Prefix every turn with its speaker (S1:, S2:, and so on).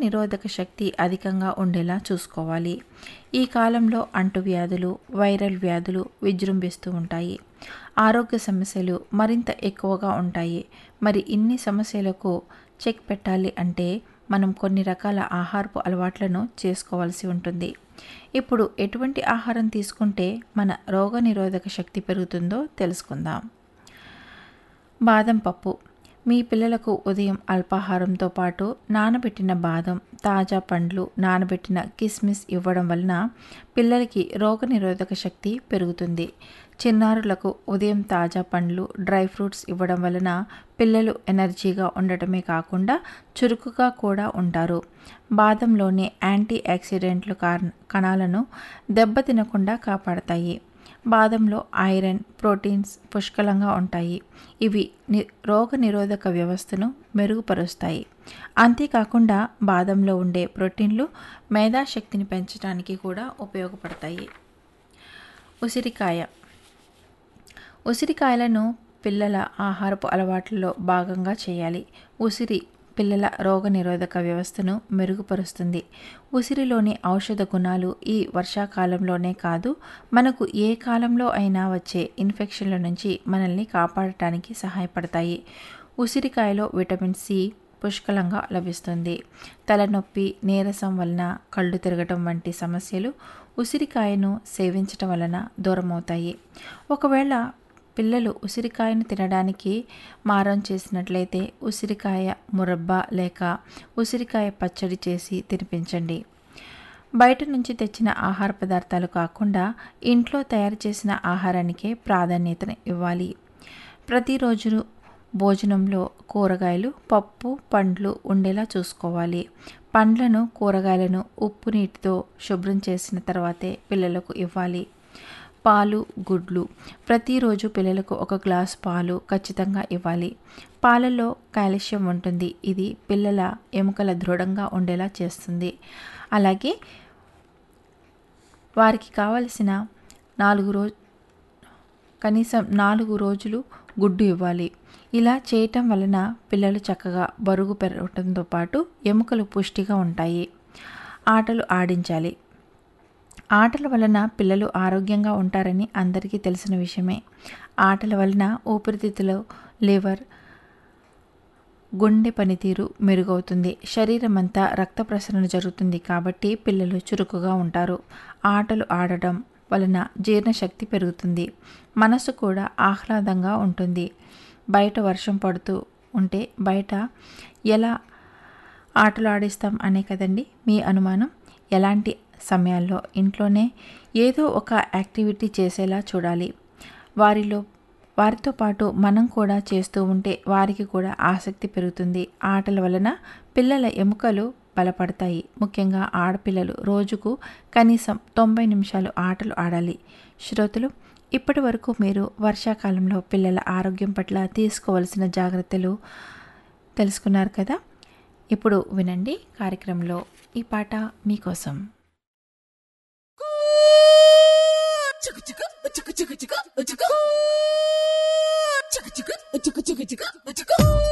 S1: నిరోధక శక్తి అధికంగా ఉండేలా చూసుకోవాలి ఈ కాలంలో అంటువ్యాధులు వైరల్ వ్యాధులు విజృంభిస్తూ ఉంటాయి ఆరోగ్య సమస్యలు మరింత ఎక్కువగా ఉంటాయి మరి ఇన్ని సమస్యలకు చెక్ పెట్టాలి అంటే మనం కొన్ని రకాల ఆహారపు అలవాట్లను చేసుకోవాల్సి ఉంటుంది ఇప్పుడు ఎటువంటి ఆహారం తీసుకుంటే మన రోగనిరోధక శక్తి పెరుగుతుందో తెలుసుకుందాం బాదం పప్పు మీ పిల్లలకు ఉదయం అల్పాహారంతో పాటు నానబెట్టిన బాదం తాజా పండ్లు నానబెట్టిన కిస్మిస్ ఇవ్వడం వలన పిల్లలకి రోగనిరోధక శక్తి పెరుగుతుంది చిన్నారులకు ఉదయం తాజా పండ్లు డ్రై ఫ్రూట్స్ ఇవ్వడం వలన పిల్లలు ఎనర్జీగా ఉండటమే కాకుండా చురుకుగా కూడా ఉంటారు బాదంలోని యాంటీ ఆక్సిడెంట్లు కణాలను దెబ్బతినకుండా కాపాడతాయి బాదంలో ఐరన్ ప్రోటీన్స్ పుష్కలంగా ఉంటాయి ఇవి ని రోగ నిరోధక వ్యవస్థను మెరుగుపరుస్తాయి అంతేకాకుండా బాదంలో ఉండే ప్రోటీన్లు మేధాశక్తిని పెంచడానికి కూడా ఉపయోగపడతాయి ఉసిరికాయ ఉసిరికాయలను పిల్లల ఆహారపు అలవాట్లలో భాగంగా చేయాలి ఉసిరి పిల్లల రోగనిరోధక వ్యవస్థను మెరుగుపరుస్తుంది ఉసిరిలోని ఔషధ గుణాలు ఈ వర్షాకాలంలోనే కాదు మనకు ఏ కాలంలో అయినా వచ్చే ఇన్ఫెక్షన్ల నుంచి మనల్ని కాపాడటానికి సహాయపడతాయి ఉసిరికాయలో విటమిన్ సి పుష్కలంగా లభిస్తుంది తలనొప్పి నీరసం వలన కళ్ళు తిరగటం వంటి సమస్యలు ఉసిరికాయను సేవించటం వలన దూరమవుతాయి ఒకవేళ పిల్లలు ఉసిరికాయను తినడానికి మారం చేసినట్లయితే ఉసిరికాయ మురబ్బా లేక ఉసిరికాయ పచ్చడి చేసి తినిపించండి బయట నుంచి తెచ్చిన ఆహార పదార్థాలు కాకుండా ఇంట్లో తయారు చేసిన ఆహారానికే ప్రాధాన్యతను ఇవ్వాలి ప్రతిరోజు భోజనంలో కూరగాయలు పప్పు పండ్లు ఉండేలా చూసుకోవాలి పండ్లను కూరగాయలను ఉప్పు నీటితో శుభ్రం చేసిన తర్వాతే పిల్లలకు ఇవ్వాలి పాలు గుడ్లు ప్రతిరోజు పిల్లలకు ఒక గ్లాస్ పాలు ఖచ్చితంగా ఇవ్వాలి పాలలో కాల్షియం ఉంటుంది ఇది పిల్లల ఎముకల దృఢంగా ఉండేలా చేస్తుంది అలాగే వారికి కావలసిన నాలుగు రోజు కనీసం నాలుగు రోజులు గుడ్డు ఇవ్వాలి ఇలా చేయటం వలన పిల్లలు చక్కగా బరుగు పెరగటంతో పాటు ఎముకలు పుష్టిగా ఉంటాయి ఆటలు ఆడించాలి ఆటల వలన పిల్లలు ఆరోగ్యంగా ఉంటారని అందరికీ తెలిసిన విషయమే ఆటల వలన ఊపిరితిత్తులు లివర్ గుండె పనితీరు మెరుగవుతుంది శరీరం అంతా రక్త ప్రసరణ జరుగుతుంది కాబట్టి పిల్లలు చురుకుగా ఉంటారు ఆటలు ఆడటం వలన జీర్ణశక్తి పెరుగుతుంది మనసు కూడా ఆహ్లాదంగా ఉంటుంది బయట వర్షం పడుతూ ఉంటే బయట ఎలా ఆటలు ఆడిస్తాం అనే కదండి మీ అనుమానం ఎలాంటి సమయాల్లో ఇంట్లోనే ఏదో ఒక యాక్టివిటీ చేసేలా చూడాలి వారిలో వారితో పాటు మనం కూడా చేస్తూ ఉంటే వారికి కూడా ఆసక్తి పెరుగుతుంది ఆటల వలన పిల్లల ఎముకలు బలపడతాయి ముఖ్యంగా ఆడపిల్లలు రోజుకు కనీసం తొంభై నిమిషాలు ఆటలు ఆడాలి శ్రోతలు ఇప్పటి వరకు మీరు వర్షాకాలంలో పిల్లల ఆరోగ్యం పట్ల తీసుకోవలసిన జాగ్రత్తలు తెలుసుకున్నారు కదా ఇప్పుడు వినండి కార్యక్రమంలో ఈ పాట మీకోసం
S2: చిక్కు చిక్కు చిక్కు చిక్కు చిక్కు చిక్కు చిక్కు చిక్కు చిక్కు చిక్కు చిక్కు చిక్కు